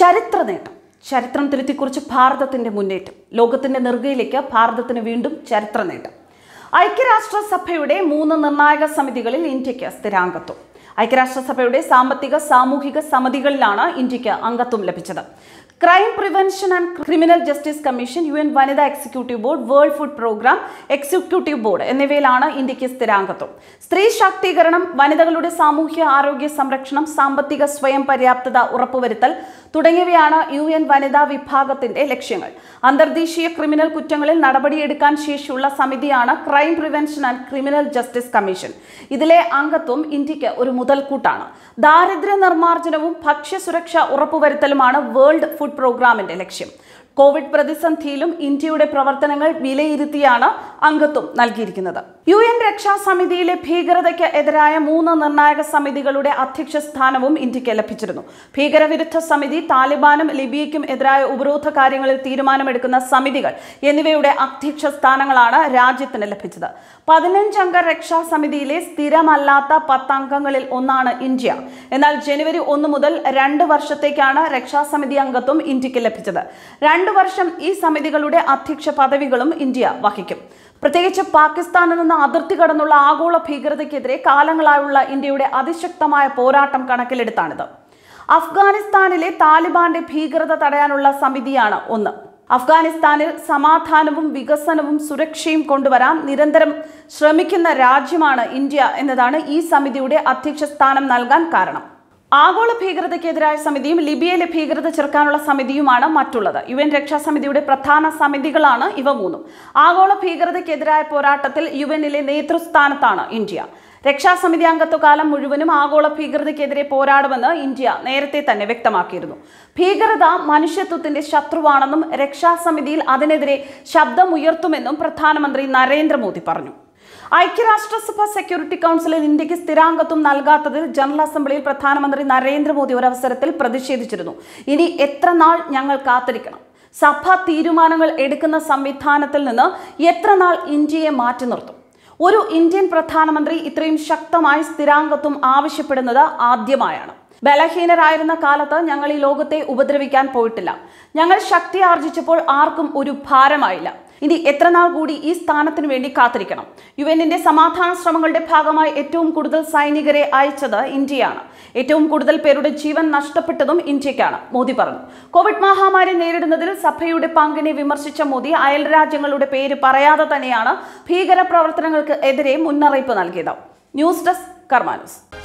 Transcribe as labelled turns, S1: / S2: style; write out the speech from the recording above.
S1: ചരിത്ര നേട്ടം ചരിത്രം തിരുത്തിക്കുറിച്ച് ഭാരതത്തിന്റെ മുന്നേറ്റം ലോകത്തിന്റെ നെറുകയിലേക്ക് ഭാരതത്തിന് വീണ്ടും ചരിത്ര നേട്ടം ഐക്യരാഷ്ട്രസഭയുടെ മൂന്ന് നിർണായക സമിതികളിൽ ഇന്ത്യക്ക് സ്ഥിരാംഗത്വം ഐക്യരാഷ്ട്രസഭയുടെ സാമ്പത്തിക സാമൂഹിക സമിതികളിലാണ് ഇന്ത്യക്ക് അംഗത്വം ലഭിച്ചത് crime prevention and criminal justice commission U N വനിതാ executive board world food programme executive board എന്നിവയിലാണ് ഇന്ത്യക്ക് സ്ഥിരാംഗത്വം സ്ത്രീ ശാക്തീകരണം വനിതകളുടെ സാമൂഹ്യ ആരോഗ്യ സംരക്ഷണം സാമ്പത്തിക സ്വയം പര്യാപ്തത ഉറപ്പുവരുത്തൽ തുടങ്ങിയവയാണ് യു എൻ വനിതാ വിഭാഗത്തിന്റെ ലക്ഷ്യങ്ങൾ അന്തർദേശീയ ക്രിമിനൽ കുറ്റങ്ങളിൽ നടപടിയെടുക്കാൻ ശേഷിയുള്ള സമിതിയാണ് crime prevention and criminal justice commission ഇതിലെ അംഗത്വം ഇന്ത്യക്ക് ഒരു മുതൽക്കൂട്ടാണ് ദാരിദ്ര്യ നിർമ്മാർജ്ജനവും ഭക്ഷ്യസുരക്ഷ ഉറപ്പുവരുത്തലുമാണ് വേൾഡ് ഫുഡ് പ്രോഗ്രാമിന്റെ ലക്ഷ്യം കോവിഡ് പ്രതിസന്ധിയിലും ഇന്ത്യയുടെ പ്രവർത്തനങ്ങൾ വിലയിരുത്തിയാണ് അംഗത്വം നൽകിയിരിക്കുന്നത് യു എൻ രക്ഷാസമിതിയിലെ ഭീകരതയ്ക്ക് എതിരായ മൂന്ന് നിർണായക സമിതികളുടെ അധ്യക്ഷ സ്ഥാനവും ഇന്ത്യക്ക് ലഭിച്ചിരുന്നു ഭീകരവിരുദ്ധ സമിതി താലിബാനും ലിബിയയ്ക്കും എതിരായ ഉപരോധ കാര്യങ്ങളിൽ തീരുമാനമെടുക്കുന്ന സമിതികൾ എന്നിവയുടെ അധ്യക്ഷ സ്ഥാനങ്ങളാണ് രാജ്യത്തിന് ലഭിച്ചത് പതിനഞ്ചംഗ രക്ഷാസമിതിയിലെ സ്ഥിരമല്ലാത്ത പത്തംഗങ്ങളിൽ ഒന്നാണ് ഇന്ത്യ എന്നാൽ ജനുവരി ഒന്ന് മുതൽ രണ്ട് വർഷത്തേക്കാണ് രക്ഷാസമിതി അംഗത്വം ഇന്ത്യക്ക് ലഭിച്ചത് രണ്ടു വർഷം ഈ സമിതികളുടെ അധ്യക്ഷ പദവികളും ഇന്ത്യ വഹിക്കും പ്രത്യേകിച്ച് പാകിസ്ഥാനിൽ നിന്ന് അതിർത്തി കടന്നുള്ള ആഗോള ഭീകരതയ്ക്കെതിരെ കാലങ്ങളായുള്ള ഇന്ത്യയുടെ അതിശക്തമായ പോരാട്ടം കണക്കിലെടുത്താണിത് അഫ്ഗാനിസ്ഥാനിലെ താലിബാന്റെ ഭീകരത തടയാനുള്ള സമിതിയാണ് ഒന്ന് അഫ്ഗാനിസ്ഥാനിൽ സമാധാനവും വികസനവും സുരക്ഷയും കൊണ്ടുവരാൻ നിരന്തരം ശ്രമിക്കുന്ന രാജ്യമാണ് ഇന്ത്യ എന്നതാണ് ഈ സമിതിയുടെ അധ്യക്ഷ സ്ഥാനം നൽകാൻ കാരണം ആഗോള ഭീകരതയ്ക്കെതിരായ സമിതിയും ലിബിയയിലെ ഭീകരത ചെറുക്കാനുള്ള സമിതിയുമാണ് മറ്റുള്ളത് യു എൻ രക്ഷാസമിതിയുടെ പ്രധാന സമിതികളാണ് ഇവ മൂന്നും ആഗോള ഭീകരതയ്ക്കെതിരായ പോരാട്ടത്തിൽ യു എന്നിലെ നേതൃസ്ഥാനത്താണ് ഇന്ത്യ രക്ഷാസമിതി അംഗത്വകാലം മുഴുവനും ആഗോള ഭീകരതയ്ക്കെതിരെ പോരാടുമെന്ന് ഇന്ത്യ നേരത്തെ തന്നെ വ്യക്തമാക്കിയിരുന്നു ഭീകരത മനുഷ്യത്വത്തിന്റെ ശത്രുവാണെന്നും രക്ഷാസമിതിയിൽ അതിനെതിരെ ശബ്ദമുയർത്തുമെന്നും പ്രധാനമന്ത്രി നരേന്ദ്രമോദി പറഞ്ഞു ഐക്യരാഷ്ട്രസഭ സെക്യൂരിറ്റി കൗൺസിലിൽ ഇന്ത്യക്ക് സ്ഥിരാംഗത്വം നൽകാത്തതിൽ ജനറൽ അസംബ്ലിയിൽ പ്രധാനമന്ത്രി നരേന്ദ്രമോദി ഒരവസരത്തിൽ പ്രതിഷേധിച്ചിരുന്നു ഇനി എത്ര നാൾ ഞങ്ങൾ കാത്തിരിക്കണം സഭ തീരുമാനങ്ങൾ എടുക്കുന്ന സംവിധാനത്തിൽ നിന്ന് എത്ര നാൾ ഇന്ത്യയെ മാറ്റി നിർത്തും ഒരു ഇന്ത്യൻ പ്രധാനമന്ത്രി ഇത്രയും ശക്തമായി സ്ഥിരാംഗത്വം ആവശ്യപ്പെടുന്നത് ആദ്യമായാണ് ബലഹീനരായിരുന്ന കാലത്ത് ഞങ്ങൾ ഈ ലോകത്തെ ഉപദ്രവിക്കാൻ പോയിട്ടില്ല ഞങ്ങൾ ശക്തി ആർജിച്ചപ്പോൾ ആർക്കും ഒരു ഭാരമായില്ല ഇനി എത്ര നാൾ കൂടി ഈ സ്ഥാനത്തിന് വേണ്ടി കാത്തിരിക്കണം യു എന്നിന്റെ സമാധാന ശ്രമങ്ങളുടെ ഭാഗമായി ഏറ്റവും കൂടുതൽ സൈനികരെ അയച്ചത് ഇന്ത്യയാണ് ഏറ്റവും കൂടുതൽ പേരുടെ ജീവൻ നഷ്ടപ്പെട്ടതും ഇന്ത്യക്കാണ് മോദി പറഞ്ഞു കോവിഡ് മഹാമാരി നേരിടുന്നതിൽ സഭയുടെ പങ്കിനെ വിമർശിച്ച മോദി അയൽ രാജ്യങ്ങളുടെ പേര് പറയാതെ തന്നെയാണ് ഭീകര പ്രവർത്തനങ്ങൾക്ക് എതിരെ മുന്നറിയിപ്പ് നൽകിയത് ന്യൂസ് ഡെസ്ക് കർമാനൂസ്